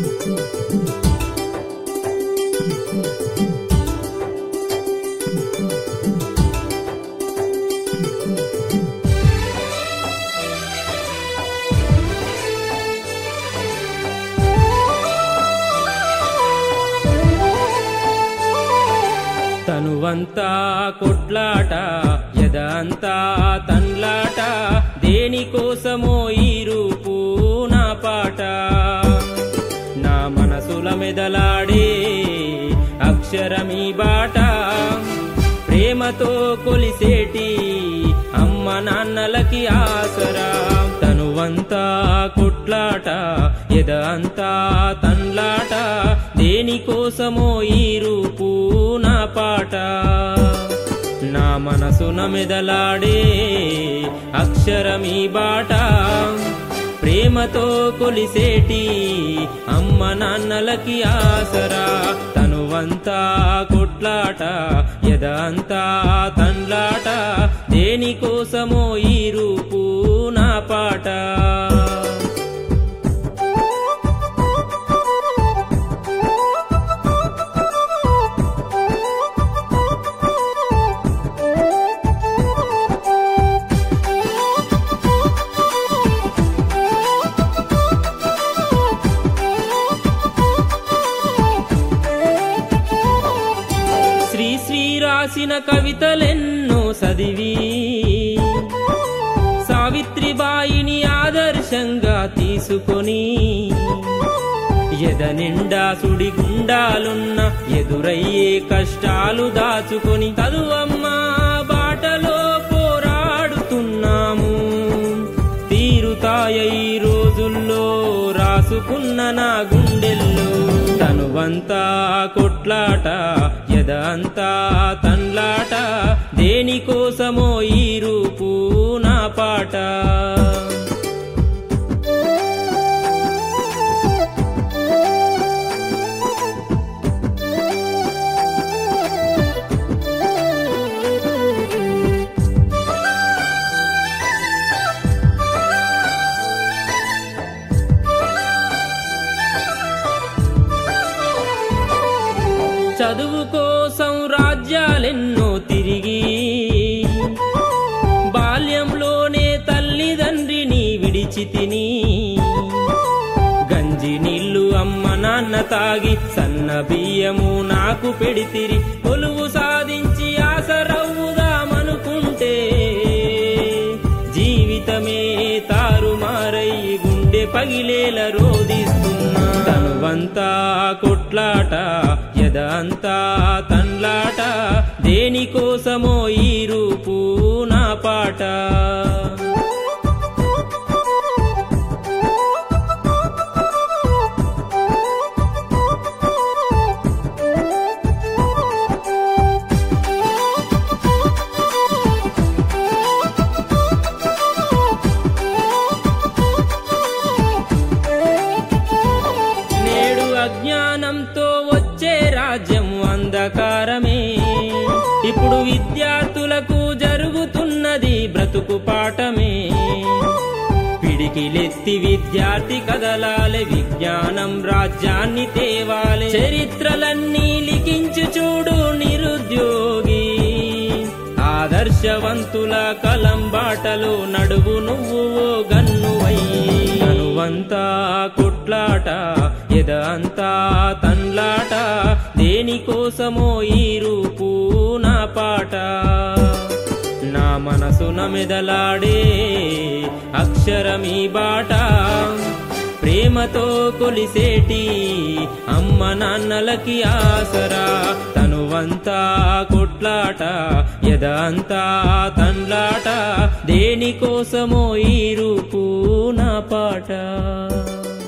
తనువంతా కొట్లాట ఎదంతా తన్లాట దేనికోసమో ఈ రూపు నా పాట నా మనసుల మెదలాడే అక్షరమీ బాట ప్రేమతో కొలిసేటి అమ్మ నాన్నలకి ఆసరా తనువంతా కొట్లాట ఎదంతా తన్లాట దేనికోసమో ఈ రూపు నా పాట నా మనసున మెదలాడే అక్షరమీ బాట ప్రేమతో కొలిసేటి అమ్మ నాన్నలకి ఆసరా తనువంతా కొట్లాట ఎదంతా తండ్లాట దేనికోసమో ఈ రూపు నా పాట శ్రీ శ్రీ రాసిన కవితలెన్నో చదివి సావిత్రిబాయిని ఆదర్శంగా తీసుకొని ఎద నిండా సుడి గుండాలున్న ఎదురయ్యే కష్టాలు దాచుకొని చదువమ్మ బాటలో పోరాడుతున్నాము తీరుతాయ ఈ రోజుల్లో రాసుకున్న నా గుండెల్లో తనువంతా కొట్లాట ఎదంతా తన్లాట దేనికోసమో ఈ రూపు నా పాట చదువు కోసం రాజ్యాలెన్నో తిరిగి బాల్యంలోనే తల్లిదండ్రిని విడిచి తిని గంజి నీళ్లు అమ్మ నాన్న తాగి సన్న బియ్యము నాకు పెడితిరి కొలువు సాధించి ఆసరవ్వుదామనుకుంటే జీవితమే తారుమారై గుండె పగిలేల రోదిస్తున్నా తనువంతా కొట్లాట ఎదంతా తన్లాట దేనికోసమో ఈ రూపు నా పాట నేడు అజ్ఞానంతో వచ్చే రాజ్యం అంధకారమే ఇప్పుడు విద్యార్థులకు జరుగుతున్నది బ్రతుకు పాఠమే పిడికిలెత్తి విద్యార్థి కదలాలే విజ్ఞానం రాజ్యాన్ని తేవాలే చరిత్రలన్నీ లిఖించు చూడు నిరుద్యోగి ఆదర్శవంతుల కలం బాటలో నడువు నువ్వు ఓ గన్నువై తనువంతా కొట్లాట ఎదంతా తన్లాట దేనికోసమో ఈ రూపు నా పాట నా మనసున మెదలాడే అక్షరమీ బాట ప్రేమతో కొలిసేటి అమ్మ నాన్నలకి ఆసరా తనువంతా కొట్లాట ఎదంతా తన్లాట దేనికోసమో ఈ రూపు నా పాట